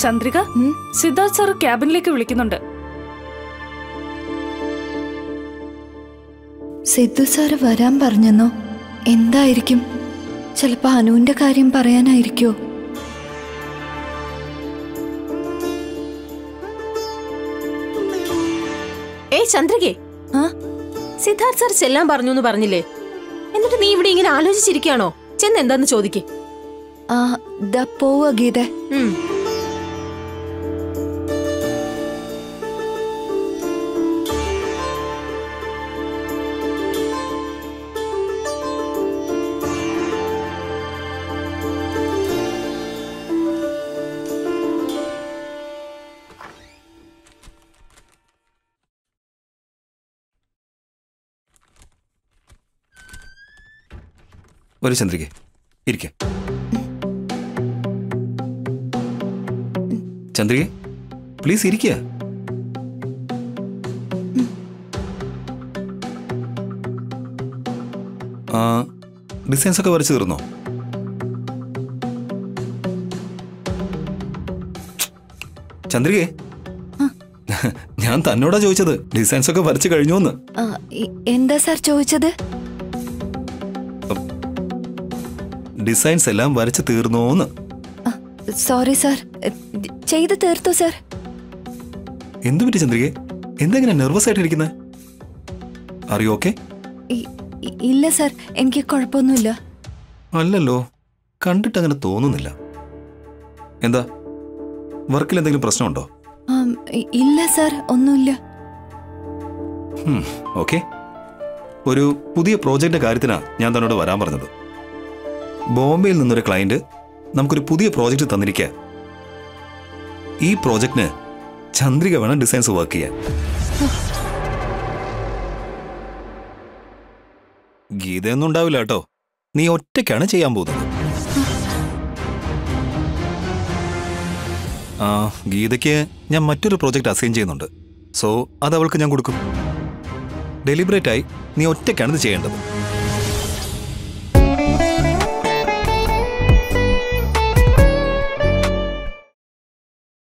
Chandrika Siddharth sir ക്യാബിനിലേക്ക് വിളിക്കുന്നുണ്ട് Sidhu sir വരാൻ പറഞ്ഞെന്നോ എന്തായിരിക്കും ചിലപ്പോ അനുവിന്റെ കാര്യം പറയാനായിരിക്കോ ഏയ് ചന്ദ്രികേ ആ സിദ്ധാർത്ഥ് സാർ ചെല്ലാൻ പറഞ്ഞു എന്ന് പറഞ്ഞില്ലേ എന്നിട്ട് നീ ഇവിടെ ഇങ്ങനെ ആലോചിച്ചിരിക്കുകയാണോ ചെന്ന് എന്താന്ന് ചോദിക്കേ ആ ദാ പോവുക ഗീത ഒരു ചന്ദ്രിക ഇരിക്ക ചന്ദ്രിക പ്ലീസ് ഇരിക്കുക ആ ഡിസൈൻസ് ഒക്കെ വരച്ചു തീർന്നോ ചന്ദ്രികേ ഞാൻ തന്നോടാ ചോദിച്ചത് ഡിസൈൻസ് ഒക്കെ വരച്ചു കഴിഞ്ഞോന്ന് ആ, ഇ- എന്താ സാർ ചോദിച്ചത് ഡിസൈൻസ് എല്ലാം വരച്ചു തീർന്നോന്ന് സോറി സാർ ചെയ്ത് തീർത്തു സാർ എന്തു പറ്റി ചന്ദ്രികെ എന്തെങ്ങനെ നെർവസ് ആയിട്ടിരിക്കുന്നത് അറിയോ ഓക്കെ ഇ- ഇ- ഇല്ല സാർ എനിക്ക് കുഴപ്പമൊന്നുമില്ല അല്ലല്ലോ കണ്ടിട്ട് അങ്ങനെ തോന്നുന്നില്ല എന്താ വർക്കിൽ എന്തെങ്കിലും പ്രശ്നമുണ്ടോ ആം, ഇ- ഇല്ല സാർ ഒന്നുമില്ല ഓക്കെ ഒരു പുതിയ പ്രോജക്റ്റിന്റെ കാര്യത്തിനാ ഞാൻ തന്നോട് വരാൻ പറഞ്ഞത് ബോംബെയിൽ നിന്നൊരു ക്ലയന്റ് നമുക്കൊരു പുതിയ പ്രോജക്റ്റ് തന്നിരിക്കുക ഈ പ്രോജക്റ്റിന് ചന്ദ്രിക വേണം ഡിസൈൻസ് വർക്ക് ചെയ്യാൻ ഗീതയൊന്നും ഉണ്ടാവില്ല കേട്ടോ നീ ഒറ്റയ്ക്കാണ് ചെയ്യാൻ പോകുന്നത് ആ ഗീതയ്ക്ക് ഞാൻ മറ്റൊരു പ്രോജക്റ്റ് അസൈൻ ചെയ്യുന്നുണ്ട് സോ അത് അവൾക്ക് ഞാൻ കൊടുക്കും ഡെലിബറേറ്റ് ആയി നീ ഒറ്റയ്ക്കാണ് ഇത് ചെയ്യേണ്ടത്